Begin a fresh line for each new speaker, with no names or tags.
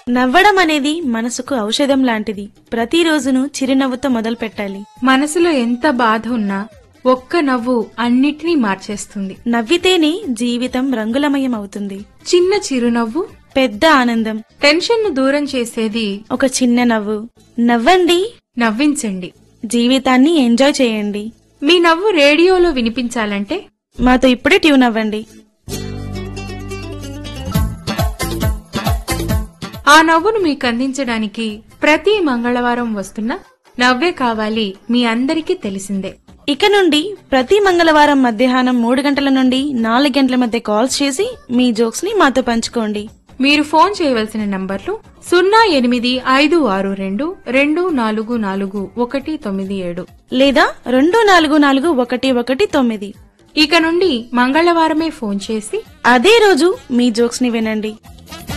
నవ్వడం అనేది మనసుకు ఔషధం లాంటిది ప్రతిరోజును చిరునవ్వుతో మొదలు పెట్టాలి
మనసులో ఎంత బాధ ఉన్నా ఒక్క నవ్వు అన్నిటినీ మార్చేస్తుంది
నవ్వితేనే జీవితం రంగులమయం అవుతుంది
చిన్న చిరునవ్వు
పెద్ద ఆనందం
టెన్షన్ ను దూరం చేసేది
ఒక చిన్న నవ్వు నవ్వండి
నవ్వించండి
జీవితాన్ని ఎంజాయ్ చేయండి
మీ నవ్వు రేడియోలో వినిపించాలంటే
మాతో ఇప్పుడే ట్యూన్ అవ్వండి
ఆ నవ్వును మీకు అందించడానికి ప్రతి మంగళవారం వస్తున్న నవ్వే కావాలి మీ అందరికీ తెలిసిందే
ఇక నుండి ప్రతి మంగళవారం మధ్యాహ్నం మూడు గంటల నుండి నాలుగు గంటల మధ్య కాల్స్ చేసి మీ జోక్స్ ని మాతో పంచుకోండి
మీరు ఫోన్ చేయవలసిన నంబర్లు సున్నా ఎనిమిది ఐదు ఆరు రెండు రెండు నాలుగు నాలుగు ఒకటి తొమ్మిది ఏడు
లేదా రెండు నాలుగు నాలుగు ఒకటి ఒకటి తొమ్మిది
ఇక నుండి మంగళవారమే ఫోన్ చేసి
అదే రోజు మీ జోక్స్ ని వినండి